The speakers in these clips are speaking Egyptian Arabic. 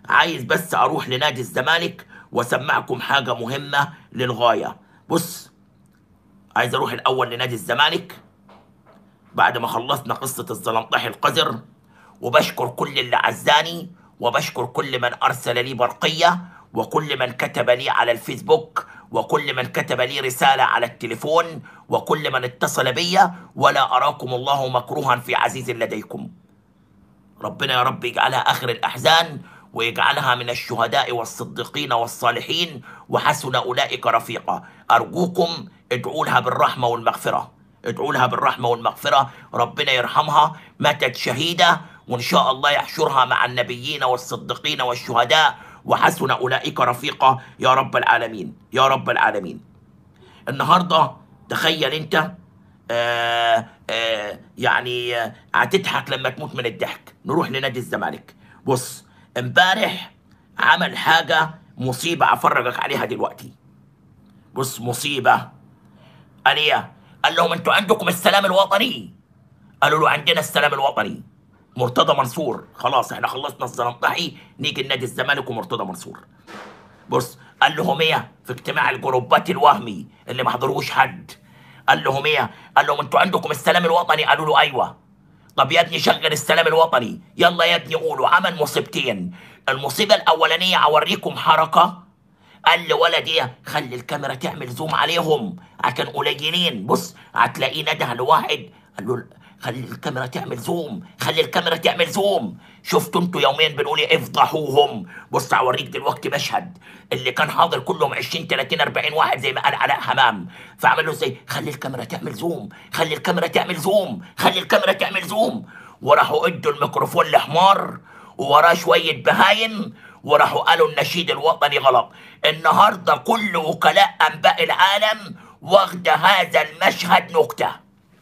عايز بس اروح لنادي الزمالك واسمعكم حاجه مهمه للغايه بص عايز اروح الاول لنادي الزمالك بعد ما خلصنا قصه الزلمطحي القذر وبشكر كل اللي عزاني وبشكر كل من ارسل لي برقيه وكل من كتب لي على الفيسبوك وكل من كتب لي رساله على التليفون وكل من اتصل بي ولا اراكم الله مكروها في عزيز لديكم ربنا يا رب يجعلها آخر الأحزان ويجعلها من الشهداء والصديقين والصالحين وحسن أولئك رفيقا أرجوكم ادعوا لها بالرحمة والمغفرة ادعوا لها بالرحمة والمغفرة ربنا يرحمها ماتت شهيدة وإن شاء الله يحشرها مع النبيين والصديقين والشهداء وحسن أولئك رفيقا يا رب العالمين يا رب العالمين النهارده تخيل انت آه آه يعني آه، هتضحك لما تموت من الضحك نروح لنادي الزمالك بص امبارح عمل حاجة مصيبة افرجك عليها دلوقتي بص مصيبة قال ايه قال لهم انتوا عندكم السلام الوطني قالوا له عندنا السلام الوطني مرتضى منصور خلاص احنا خلصنا الزلمطحي نيجي لنادي الزمالك ومرتضى منصور بص قال لهم ايه في اجتماع الجروبات الوهمي اللي ما حضروش حد قال لهم ايه قال لهم انتوا عندكم السلام الوطني قالوا له ايوه طب يا ابني شغل السلام الوطني يلا يا ابني قولوا عمل مصيبتين المصيبه الاولانيه اوريكم حركه قال لولد ايه خلي الكاميرا تعمل زوم عليهم عشان قليلين بص هتلاقيه نده لواحد قال له خلي الكاميرا تعمل زوم خلي الكاميرا تعمل زوم شفتوا انتوا يومين بنقول ايه افضحوهم بص هوريك دلوقتي مشهد اللي كان حاضر كلهم 20 30 40 واحد زي ما قال علاء حمام فعملوا ازاي خلي الكاميرا تعمل زوم خلي الكاميرا تعمل زوم خلي الكاميرا تعمل زوم وراحوا ادوا الميكروفون لحمار ووراه شويه بهايم وراحوا قالوا النشيد الوطني غلط النهارده كل وكلاء انباء العالم واخده هذا المشهد نكته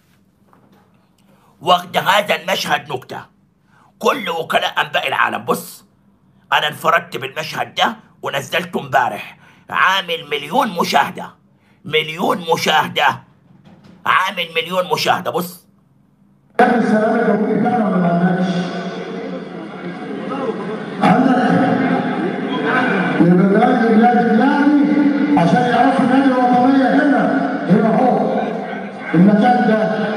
واخده هذا المشهد نكته كل وكلاء انباء العالم بص انا انفردت بالمشهد ده ونزلته امبارح عامل مليون مشاهده مليون مشاهده عامل مليون مشاهده بص كان السلام الجمهوري بتاعنا ولا ما عندناش؟ عندك لبلاد بلاد يعني عشان يعرفوا النادي الوطنية هنا هنا اهو المكان ده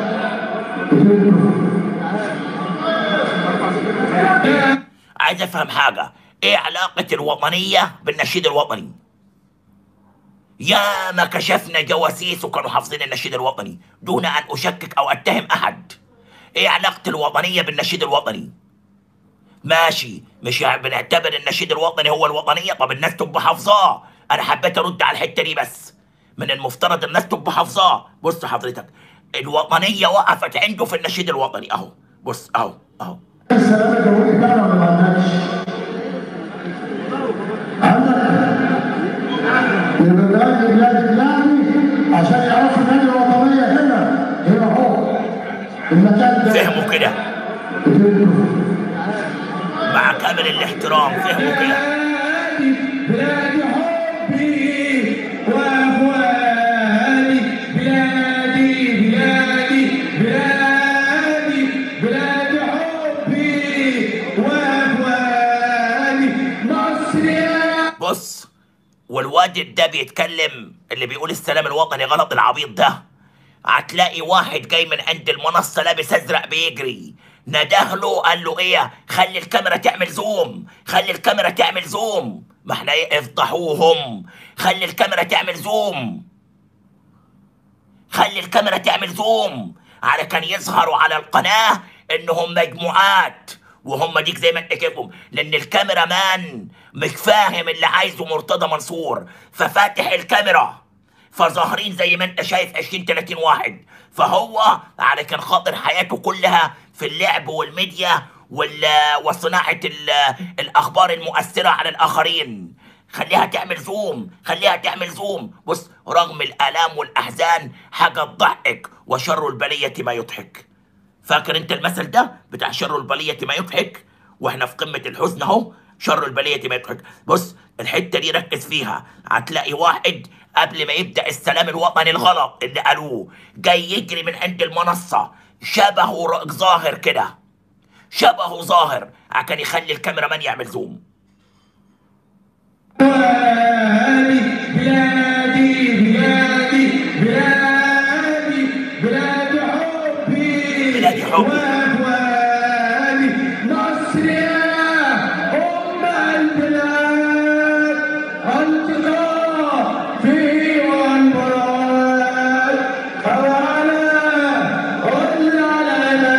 عايز افهم حاجه ايه علاقه الوطنيه بالنشيد الوطني يا ما كشفنا جواسيس وكانوا حافظين النشيد الوطني دون ان اشكك او اتهم احد ايه علاقه الوطنيه بالنشيد الوطني ماشي مش بنعتبر النشيد الوطني هو الوطنيه طب الناس تبقى حافظاه انا حبيت ارد على الحته دي بس من المفترض الناس تبقى حافظاه بص حضرتك الوطنيه وقفت عنده في النشيد الوطني اهو بص اهو اهو السلام الجمهوري بتاعنا ولا ما عندناش؟ عندك لبلاد بلاد يعني عشان يعرفوا النادي الوطنية هنا هنا اهو المكان ده فهموا كده مع كامل الاحترام فهموا كده بلادي حبي واخواني بلادي بلادي بلادي بلادي حبي واخواني مصر يا بص والواد ده بيتكلم اللي بيقول السلام الوطني غلط العبيط ده هتلاقي واحد جاي من عند المنصة لابس ازرق بيجري نداه له قال له ايه خلي الكاميرا تعمل زوم خلي الكاميرا تعمل زوم ما احنا ايه افضحوهم خلي الكاميرا تعمل زوم خلي الكاميرا تعمل زوم على كان يظهروا على القناة انهم مجموعات وهم ديك زي ما انت كيفهم لان الكاميرا مان مش فاهم اللي عايزه مرتضى منصور ففاتح الكاميرا فظاهرين زي ما انت شايف 20 30 واحد فهو على كان خاطر حياته كلها في اللعب والميديا وال وصناعة ال- الأخبار المؤثرة على الآخرين خليها تعمل زوم خليها تعمل زوم بص رغم الآلام والأحزان حاجة تضحك وشر البلية ما يضحك فاكر انت المثل ده بتاع شر البلية ما يضحك واحنا في قمة الحزن اهو شر البلية ما يضحك بص الحتة دي ركز فيها هتلاقي واحد قبل ما يبدأ السلام الوطني الغلط اللي قالوه جاي يجري من عند المنصة شبهه ر- ظاهر كده شبهه ظاهر عشان يخلي الكاميرا مان يعمل زوم بلادي بلادي بلادي بلادي بلاد حبي بلاد حبي. وأبوابي مصر يا أم البلاد التقى في والمراد حوالا قل على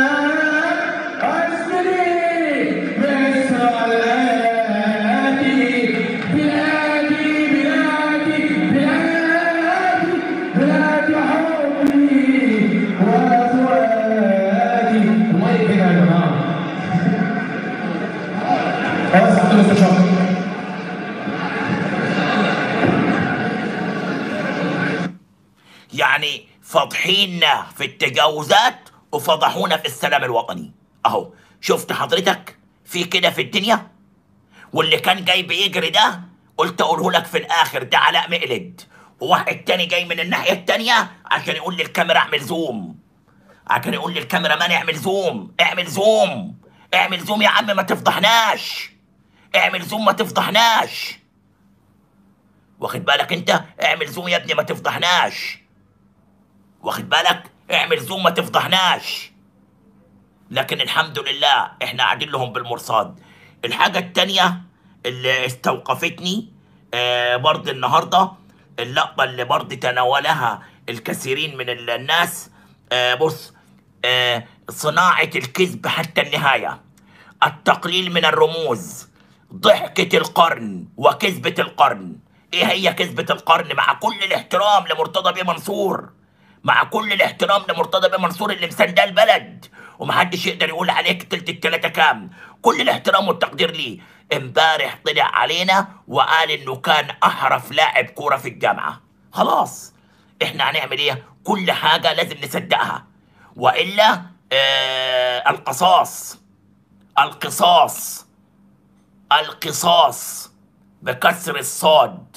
أسمني مصر الآتي بلادي بلادي بلادي بلاد حبي وفؤادي المايك هنا يا جماعة خلاص عطينا استشارة يعني فاضحيننا في التجاوزات وفضحونا في السلام الوطني اهو شفت حضرتك في كده في الدنيا واللي كان جاي بيجري ده قلت اقوله لك في الاخر ده علاء مقلد وواحد تاني جاي من الناحية التانية عشان يقول للكاميرا اعمل زوم عشان يقول للكاميرا مان اعمل زوم اعمل زوم اعمل زوم يا عم ما تفضحناش اعمل زوم ما تفضحناش واخد بالك انت اعمل زوم يا ابني ما تفضحناش واخد بالك اعمل زوم ما تفضحناش لكن الحمد لله احنا قاعدين لهم بالمرصاد الحاجة التانية اللي استوقفتني آه برضه النهاردة اللقطة اللي برضه تناولها الكثيرين من ال- الناس آه بص آه صناعة الكذب حتى النهاية التقليل من الرموز ضحكة القرن وكذبة القرن ايه هي كذبة القرن مع كل الاحترام لمرتضى بيه منصور مع كل الاحترام لمرتضى بيه منصور اللي مسنداه البلد ومحدش يقدر يقول عليك تلت التلاتة كام كل الاحترام والتقدير ليه امبارح طلع علينا وقال انه كان احرف لاعب كورة في الجامعة خلاص احنا هنعمل ايه كل حاجة لازم نصدقها والا آه القصاص القصاص القصاص بكسر الصاد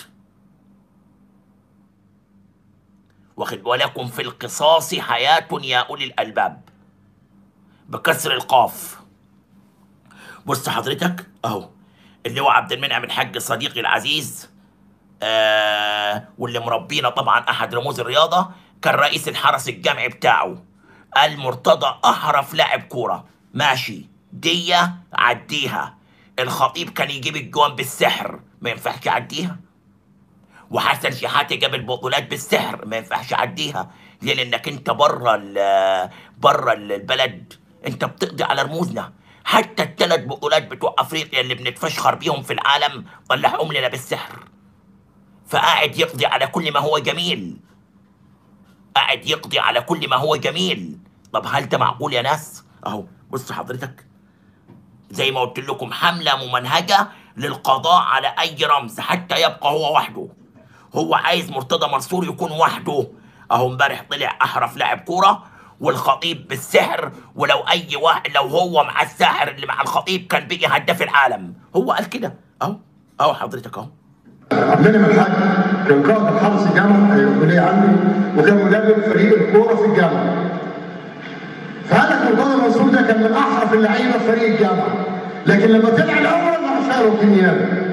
واخد ولكم في القصاص حياة يا أولي الألباب بكسر القاف بص حضرتك أهو اللي هو عبد المنعم الحاج صديقي العزيز آه واللي مربينا طبعا أحد رموز الرياضة كان رئيس الحرس الجامعي بتاعه قال مرتضى أحرف لاعب كورة ماشي دية عديها الخطيب كان يجيب الجوان بالسحر ما ينفعش يعديها وحسن شحاته جاب البطولات بالسحر ما ينفعش يعديها ليه لانك انت بره ال- بره ال- البلد انت بتقضي على رموزنا حتى الثلاث بطولات بتوع افريقيا اللي بنتفشخر بيهم في العالم طلعهم لنا بالسحر فقاعد يقضي على كل ما هو جميل قاعد يقضي على كل ما هو جميل طب هل ده معقول يا ناس اهو بص حضرتك زي ما قلت لكم حملة ممنهجة للقضاء على أي رمز حتى يبقى هو وحده هو عايز مرتضى منصور يكون وحده أهو امبارح طلع أحرف لاعب كورة والخطيب بالسحر ولو أي واحد لو هو مع الساحر اللي مع الخطيب كان بقي هداف العالم هو قال كده أهو أهو حضرتك أهو عبد المنعم الحاج كان قائد حرس الجامعه الكليه عندي وكان مدرب فريق الكوره في الجامعه. فهذا مرتضى منصور ده كان من احرف اللعيبه في فريق الجامعه لكن لما طلع الاول ما شالوا في النيابه.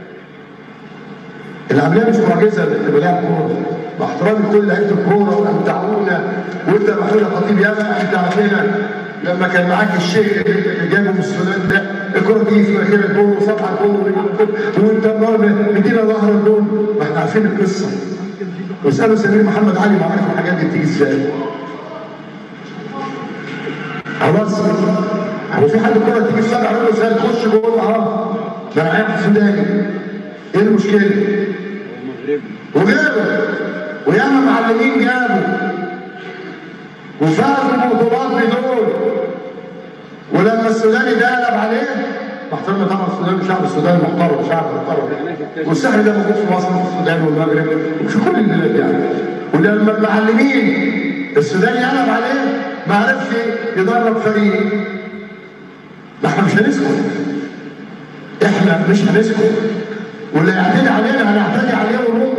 العمليه مش معجزه انك تبقى لاعب كوره مع احترامي لكل لعيبه الكوره وامتعونا وانت يا محمود يا خطيب ياما انت عارفينك لما كان معاك الشيخ اللي جابه من السودان ده الكره دي في مناخير الجول وصفحه الجول وانت مدينا ظهر الجول ما احنا عارفين القصه واسالوا سمير محمد علي ما عارف الحاجات دي بتيجي ازاي خلاص هو في حد الكره تيجي في سبع رجل ازاي تخش جول اه ده انا قاعد في السوداني ايه المشكله؟ وغيره وياما معلمين جابوا وفازوا ببطولات بدول ولما السوداني ده قلب عليه محترم طبعا السودان شعب السودان محترم شعب محترم والسحر ده موجود في مصر وفي السودان والمغرب وفي كل البلاد يعني ولما المعلمين السوداني قلب عليه ما عرفش يدرب فريق ما احنا مش هنسكت احنا مش هنسكت واللي يعتدي علينا هنعتدي عليه ونروح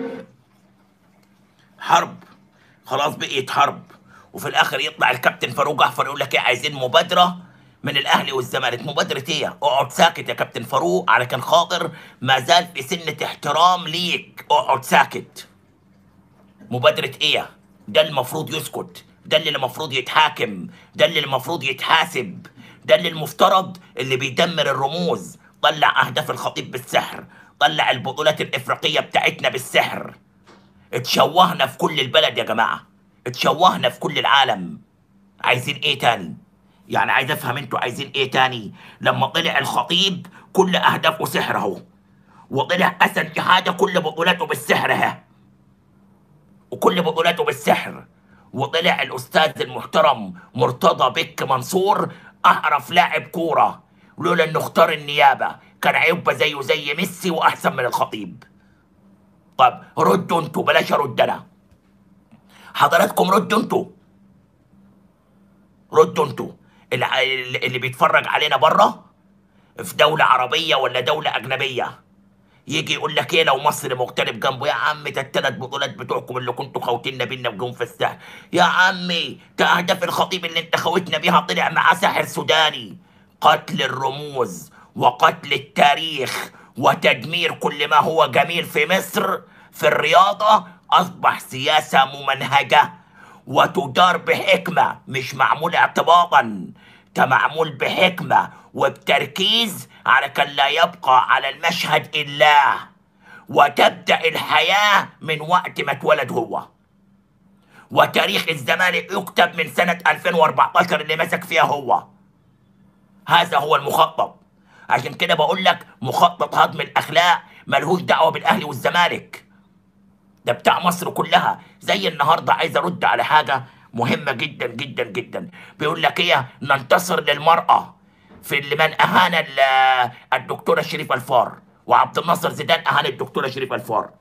حرب خلاص بقيت حرب وفي الاخر يطلع الكابتن فاروق جعفر يقول لك ايه عايزين مبادره من الاهلي والزمالك مبادره ايه اقعد ساكت يا كابتن فاروق على كان خاطر ما زال في سنه احترام ليك اقعد ساكت مبادره ايه ده اللي المفروض يسكت ده اللي المفروض يتحاكم ده اللي المفروض يتحاسب ده اللي المفترض اللي بيدمر الرموز طلع اهداف الخطيب بالسحر طلع البطولات الافريقيه بتاعتنا بالسحر اتشوهنا في كل البلد يا جماعه اتشوهنا في كل العالم عايزين ايه تاني يعني عايز افهم انتوا عايزين ايه تاني لما طلع الخطيب كل اهدافه سحر اهو وطلع اسد شهاده كل بطولاته بالسحر اهي وكل بطولاته بالسحر وطلع الاستاذ المحترم مرتضى بك منصور اعرف لاعب كوره لولا انه اختار النيابه كان هيبقى زيه زي ميسي واحسن من الخطيب طب ردوا انتوا بلاش ارد انا حضراتكم ردوا انتوا ردوا انتوا الع- اللي بيتفرج علينا بره في دولة عربية ولا دولة أجنبية يجي يقول لك ايه لو مصر مغترب جنبه يا عم ده الثلاث بطولات بتوعكم اللي كنتوا خوتنا بينا بجون في السهل يا عمي ده اهداف الخطيب اللي انت خوتنا بيها طلع معاه ساحر سوداني قتل الرموز وقتل التاريخ وتدمير كل ما هو جميل في مصر في الرياضة أصبح سياسة ممنهجة وتدار بحكمة مش معمول اعتباطا ده معمول بحكمة وبتركيز على كان لا يبقى على المشهد إلا وتبدأ الحياة من وقت ما اتولد هو وتاريخ الزمالك يكتب من سنة 2014 اللي مسك فيها هو هذا هو المخطط عشان كده بقول لك مخطط هضم الأخلاق ملهوش دعوة بالأهلي والزمالك ده بتاع مصر كلها زي النهارده عايز ارد على حاجه مهمه جدا جدا جدا بيقول لك ايه ننتصر للمراه في اللي من اهان ال- الدكتوره شريفه الفار وعبد الناصر زيدان اهان الدكتوره شريفه الفار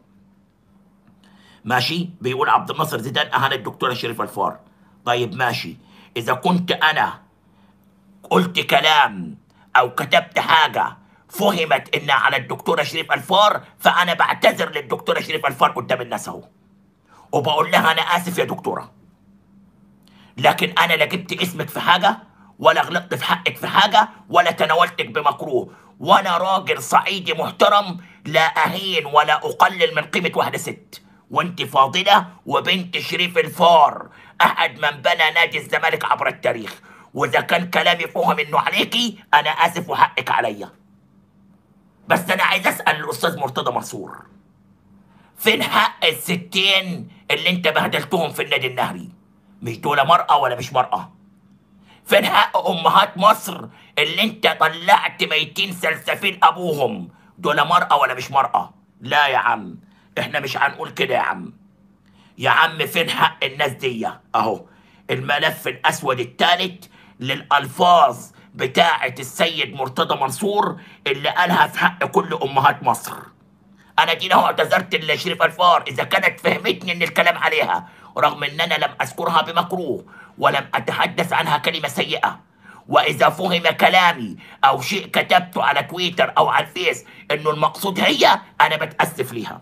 ماشي بيقول عبد الناصر زيدان اهان الدكتوره شريفه الفار طيب ماشي اذا كنت انا قلت كلام او كتبت حاجه فهمت انها على الدكتوره شريف الفار فانا بعتذر للدكتوره شريف الفار قدام الناس اهو وبقول لها انا اسف يا دكتوره لكن انا لا جبت اسمك في حاجه ولا غلطت في حقك في حاجه ولا تناولتك بمكروه وانا راجل صعيدي محترم لا اهين ولا اقلل من قيمه واحده ست وانت فاضله وبنت شريف الفار احد من بنى نادي الزمالك عبر التاريخ واذا كان كلامي فهم انه عليكي انا اسف وحقك عليا بس انا عايز اسال الاستاذ مرتضى منصور فين حق الستين اللي انت بهدلتهم في النادي النهري مش دول مرأة ولا مش مرأة فين حق امهات مصر اللي انت طلعت ميتين سلسفيل ابوهم دول مرأة ولا مش مرأة لا يا عم احنا مش هنقول كده يا عم يا عم فين حق الناس دي اهو الملف الاسود الثالث للالفاظ بتاعه السيد مرتضى منصور اللي قالها في حق كل امهات مصر انا دي اهو اعتذرت لشريف الفار اذا كانت فهمتني ان الكلام عليها رغم ان انا لم اذكرها بمكروه ولم اتحدث عنها كلمه سيئه واذا فهم كلامي او شيء كتبته على تويتر او على الفيس انه المقصود هي انا بتاسف ليها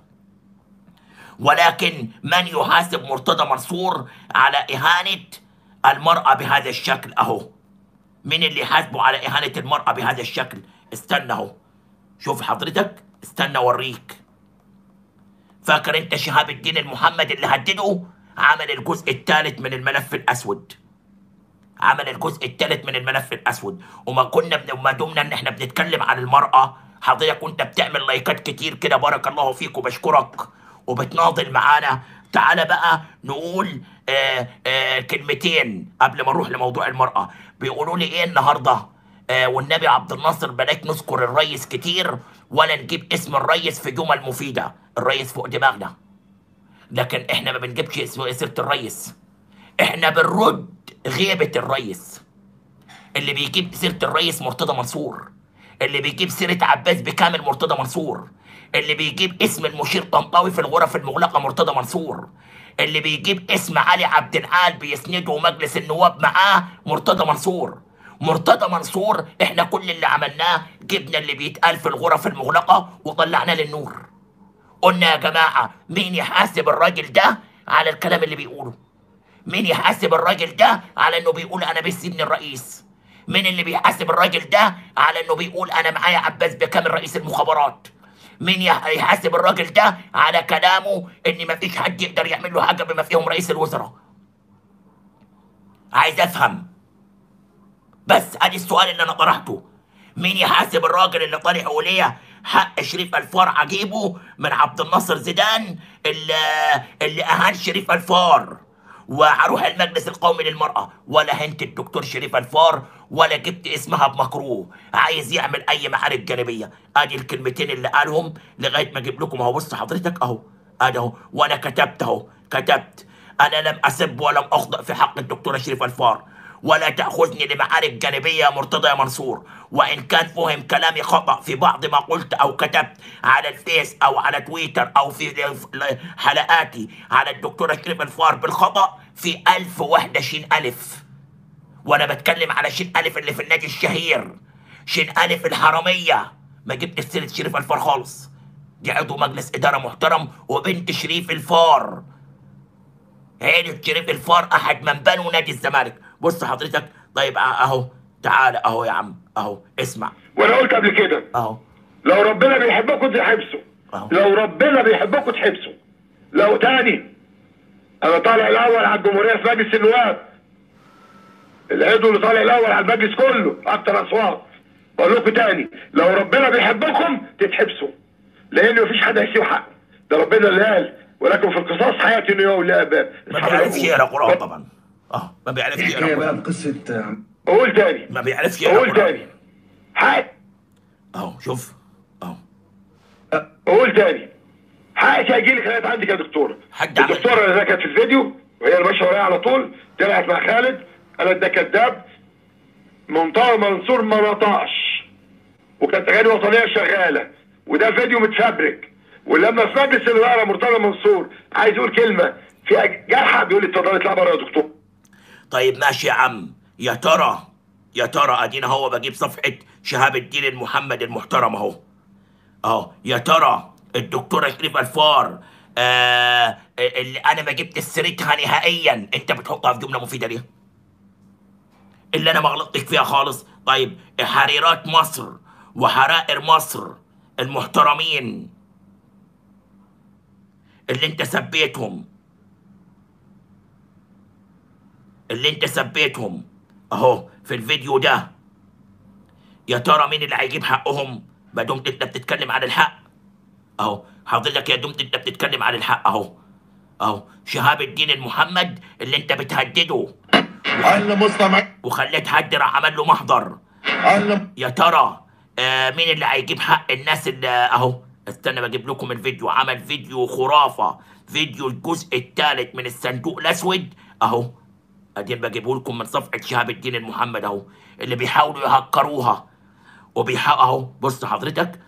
ولكن من يحاسب مرتضى منصور على إهانة المرأة بهذا الشكل أهو مين اللي يحاسبه على إهانة المرأة بهذا الشكل استنى أهو شوف حضرتك استنى أوريك فاكر أنت شهاب الدين المحمد اللي هدده عمل الجزء الثالث من الملف الأسود عمل الجزء الثالث من الملف الاسود وما كنا بن... ما دمنا ان احنا بنتكلم عن المراه حضرتك وانت بتعمل لايكات كتير كده بارك الله فيك وبشكرك وبتناضل معانا تعالى بقى نقول آه آه كلمتين قبل ما نروح لموضوع المراه بيقولوا لي ايه النهارده آه والنبي عبد الناصر بلاك نذكر الريس كتير ولا نجيب اسم الريس في جمل مفيده الريس فوق دماغنا لكن احنا ما بنجيبش اسم سيره الريس احنا بنرد غيبة الريس اللي بيجيب سيرة الريس مرتضى منصور اللي بيجيب سيرة عباس بكامل مرتضى منصور اللي بيجيب اسم المشير طنطاوي في الغرف المغلقة مرتضى منصور اللي بيجيب اسم علي عبد العال بيسنده مجلس النواب معاه مرتضى منصور مرتضى منصور احنا كل اللي عملناه جبنا اللي بيتقال في الغرف المغلقة وطلعناه للنور قلنا يا جماعة مين يحاسب الراجل ده على الكلام اللي بيقوله مين يحاسب الراجل ده على انه بيقول انا بس ابن الرئيس مين اللي بيحاسب الراجل ده على انه بيقول انا معايا عباس بكامل رئيس المخابرات مين يح- يحاسب الراجل ده على كلامه ان مفيش حد يقدر يعمل له حاجه بما فيهم رئيس الوزراء عايز افهم بس ادي السؤال اللي انا طرحته مين يحاسب الراجل اللي طالع يقول ليه حق شريف الفار عجيبه من عبد الناصر زيدان اللي, اللي اهان شريف الفار وهروح المجلس القومي للمرأة ولا هنت الدكتور شريف الفار ولا جبت اسمها بمكروه عايز يعمل اي معارك جانبية ادي الكلمتين اللي قالهم لغاية ما اجيب لكم اهو بص حضرتك اهو ادي اهو وانا كتبت اهو كتبت انا لم اسب ولم اخطئ في حق الدكتور شريف الفار ولا تأخذني لمعارك جانبية يا مرتضى يا منصور وإن كان فهم كلامي خطأ في بعض ما قلت أو كتبت على الفيس أو على تويتر أو في حلقاتي على الدكتورة شريف الفار بالخطأ في ألف وحدة شين ألف وأنا بتكلم على شين ألف اللي في النادي الشهير شين ألف الحرامية ما جبت سيرة شريف الفار خالص دي عضو مجلس إدارة محترم وبنت شريف الفار عيلة شريف الفار أحد من بنوا نادي الزمالك بص حضرتك طيب أهو تعال أهو يا عم أهو اسمع وانا قلت قبل كده أهو لو ربنا بيحبكم تحبسوا أهو. لو ربنا بيحبكم تحبسوا لو تاني انا طالع الاول على الجمهوريه في مجلس النواب العضو اللي طالع الاول على المجلس كله اكتر اصوات بقول لكم تاني لو ربنا بيحبكم تتحبسوا لان مفيش حد هيسيب حق ده ربنا اللي قال ولكن في القصاص حياه يوم لا باب ما بيعرفش يقرا قرآن طبعا أه ما بيعرفش ايه يقرا بقى قرآن بقصه قول تاني ما بيعرفش يقرا قول قرآن تاني حق أهو شوف أهو قول تاني حقك هيجي لك لغايه عندك يا دكتور حد عمل- الدكتوره اللي كانت في الفيديو وهي اللي ماشيه ورايا على طول طلعت مع خالد قالت ده كذاب منطقه منصور ما نطقش وكانت اغاني وطنيه شغاله وده فيديو متفبرك ولما في مجلس الاداره مرتضى منصور عايز يقول كلمه فيها جرحه بيقول لي اتفضل اطلع بره يا دكتور طيب ماشي يا عم يا ترى يا ترى ادينا هو بجيب صفحة شهاب الدين المحمد المحترم اهو اهو يا ترى الدكتورة شريف الفار آه اللي انا ما جبت سيرتها نهائيا انت بتحطها في جملة مفيدة ليه؟ اللي انا ما غلطتش فيها خالص طيب حريرات مصر وحرائر مصر المحترمين اللي انت سبيتهم اللي انت سبيتهم اهو في الفيديو ده يا ترى مين اللي هيجيب حقهم ما دمت انت بتتكلم عن الحق اهو حضرتك يا دمت انت بتتكلم عن الحق اهو اهو شهاب الدين المحمد اللي انت بتهدده أنا مستمع وخليت حد راح عمل له محضر أنا يا ترى آه مين اللي هيجيب حق الناس اللي اهو استنى بجيب لكم الفيديو عمل فيديو خرافة فيديو الجزء الثالث من الصندوق الاسود اهو ادين بجيبه لكم من صفحة شهاب الدين المحمد اهو اللي بيحاولوا يهكروها وبيحاولوا اهو بص حضرتك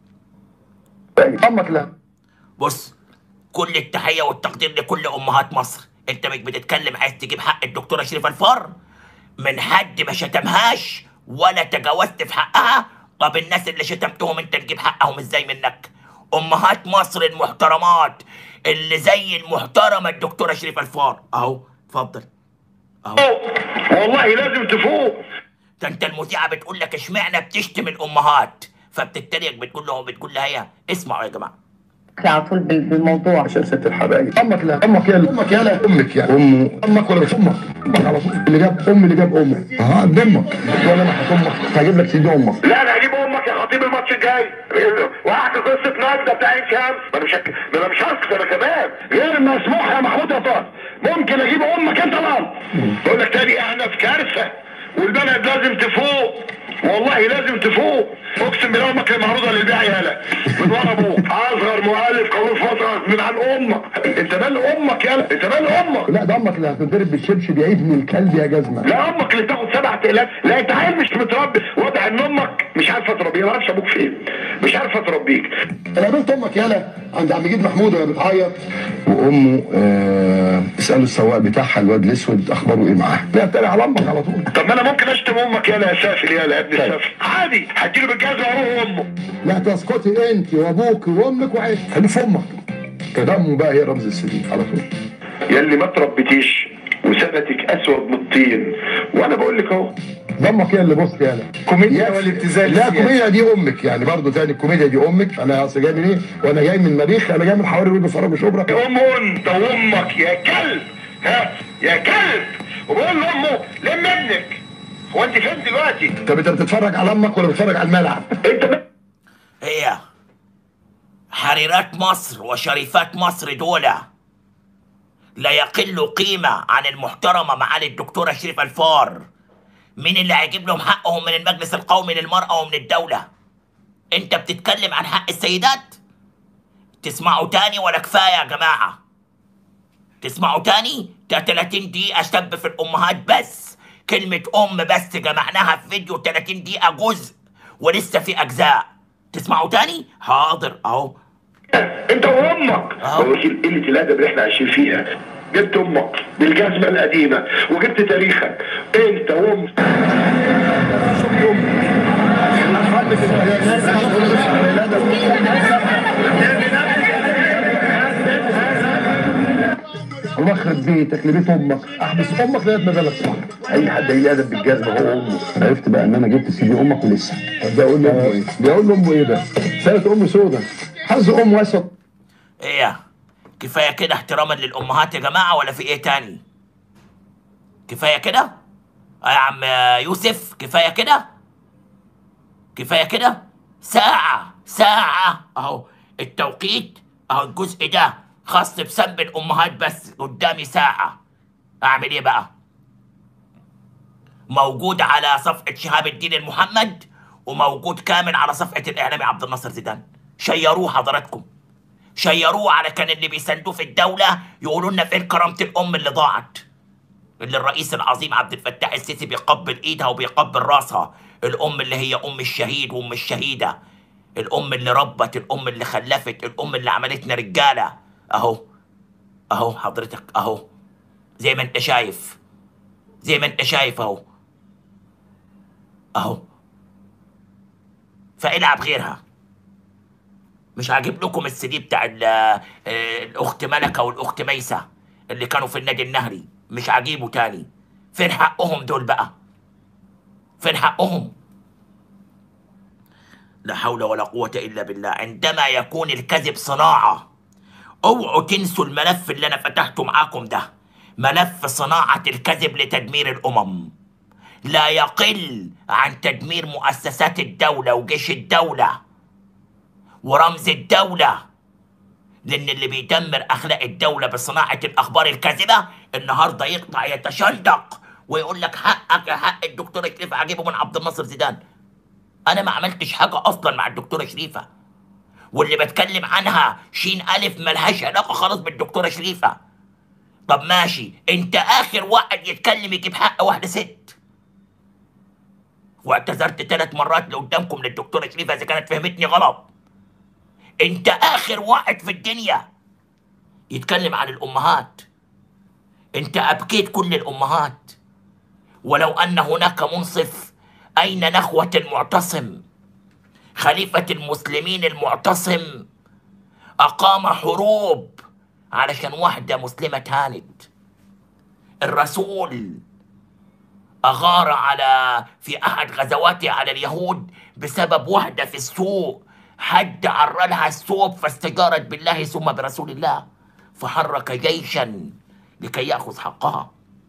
أمك لا بص كل التحية والتقدير لكل أمهات مصر أنت مش بتتكلم عايز تجيب حق الدكتورة شريفة الفار من حد ما شتمهاش ولا تجاوزت في حقها طب الناس اللي شتمتهم أنت تجيب حقهم إزاي منك أمهات مصر المحترمات اللي زي المحترمة الدكتورة شريفة الفار أهو اتفضل أهو والله لازم تفوق ده انت المذيعة بتقول لك اشمعنى بتشتم الأمهات فبتتريق بتقول لهم بتقول لها ايه اسمعوا يا جماعة على طول بال- بالموضوع عشان ست الحبايب امك لا امك يا امك يا لا امك يعني امه امك ولا مش امك امك على طول اللي جاب ام اللي جاب امك اه قد امك ولا انا هتمك هجيب لك سيدي امك لا انا هجيب امك يا خطيب الماتش الجاي وهحكي قصه نجده بتاع عين شمس ما انا مش هك... ما انا مش هسكت انا كمان غير مسموح يا محمود يا طارق ممكن اجيب امك انت الان بقول لك تاني احنا في كارثه والبلد لازم تفوق والله لازم تفوق اقسم بالله امك المعروضه للبيع يالا من ورا ابوك اصغر مؤلف قانون فتره من عن امك انت مال امك يالا انت مال امك لا ده امك اللي هتتضرب بالشبشب يا ابن الكلب يا جزمه لا امك اللي تاخد سبع تلاف لا انت عيل مش متربي واضح ان امك مش عارفه تربيه ما اعرفش ابوك فين مش عارفه تربيك انا قابلت امك يالا عند عم جيد محمود وهي بتعيط وامه آه اسالوا السواق بتاعها الواد الاسود اخباره ايه معاه لا بتابع على امك على طول طب ما انا ممكن اشتم امك يالا يا سافل يالا يا ابن السافل عادي هديله بالجزمه واروح امه لا تسقطي انت وابوك وامك وعيش خلي في امك كده امه بقى هي رمز السليم على طول يا اللي ما تربيتيش وسنتك اسود من الطين وانا بقول لك اهو ضمك هي اللي بص يالا كوميديا والابتذال لا السياسي. الكوميديا دي امك يعني برضه تاني الكوميديا دي امك انا اصل جاي منين وانا جاي من مريخ انا جاي من حواري ولد فرج وشبرا ام انت وامك يا كلب ها يا كلب وبقول لامه لم ابنك هو انت فين دلوقتي طب انت بتتفرج على امك ولا بتتفرج على الملعب انت هي حريرات مصر وشريفات مصر دول لا يقل قيمة عن المحترمة معالي الدكتورة شريف الفار مين اللي هيجيب لهم حقهم من المجلس القومي للمرأة ومن الدولة انت بتتكلم عن حق السيدات تسمعوا تاني ولا كفاية يا جماعة تسمعوا تاني ده 30 دقيقة شاب في الأمهات بس كلمة أم بس جمعناها في فيديو 30 دقيقة جزء ولسه في أجزاء تسمعوا تاني؟ حاضر أهو انت وامك اه. هو قلة الادب اللي احنا عايشين فيها جبت امك بالجزمه القديمه وجبت تاريخك انت وامك الله يخرب بيتك لبيت امك احبس امك لغايه ما بالك صح اي حد هيجي ادب بالجزمه هو امه عرفت بقى ان انا جبت سي دي امك ولسه ده اقول له امه ايه؟ ده اقول له امه ايه ده؟ سنه ام سودا حظ ام اسود ايه كفايه كده احتراما للامهات يا جماعه ولا في ايه تاني كفايه كده آه يا عم يوسف كفايه كده كفايه كده ساعه ساعه اهو التوقيت اهو الجزء ده خاص بسب الامهات بس قدامي ساعه اعمل ايه بقى موجود على صفحه شهاب الدين المحمد وموجود كامل على صفحه الاعلامي عبد الناصر زيدان شيروه حضراتكم شيروه على كان اللي بيساندوه في الدولة يقولوا لنا فين كرامة الأم اللي ضاعت اللي الرئيس العظيم عبد الفتاح السيسي بيقبل إيدها وبيقبل راسها الأم اللي هي أم الشهيد وأم الشهيدة الأم اللي ربت الأم اللي خلفت الأم اللي عملتنا رجالة أهو أهو حضرتك أهو زي ما أنت شايف زي ما أنت شايف أهو أهو فالعب غيرها مش هجيب لكم السي دي بتاع ال- آه، الاخت ملكه والاخت ميسه اللي كانوا في النادي النهري مش هجيبه تاني فين حقهم دول بقى فين حقهم لا حول ولا قوة إلا بالله عندما يكون الكذب صناعة اوعوا تنسوا الملف اللي أنا فتحته معاكم ده ملف صناعة الكذب لتدمير الأمم لا يقل عن تدمير مؤسسات الدولة وجيش الدولة ورمز الدولة لأن اللي بيدمر أخلاق الدولة بصناعة الأخبار الكاذبة النهاردة يقطع يتشندق ويقول لك حقك يا حق الدكتورة شريفة أجيبه من عبد الناصر زيدان أنا ما عملتش حاجة أصلا مع الدكتورة شريفة واللي بتكلم عنها شين ألف ملهاش علاقة خالص بالدكتورة شريفة طب ماشي أنت آخر واحد يتكلم يجيب حق واحدة ست واعتذرت ثلاث مرات لقدامكم للدكتورة شريفة إذا كانت فهمتني غلط انت اخر واحد في الدنيا يتكلم عن الامهات انت ابكيت كل الامهات ولو ان هناك منصف اين نخوه المعتصم خليفه المسلمين المعتصم اقام حروب علشان واحده مسلمه تهاند الرسول أغار على في أحد غزواته على اليهود بسبب وحدة في السوق حد عرى لها الثوب فاستجارت بالله ثم برسول الله فحرك جيشا لكي يأخذ حقها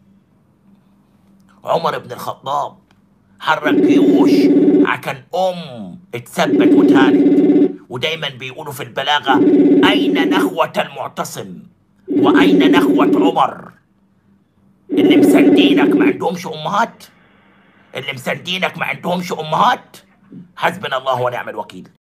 عمر بن الخطاب حرك جيوش عشان أم اتثبت وتهانت ودايما بيقولوا في البلاغة أين نخوة المعتصم وأين نخوة عمر اللي مساندينك ما عندهمش امهات اللي مساندينك ما عندهمش امهات حسبنا الله ونعم الوكيل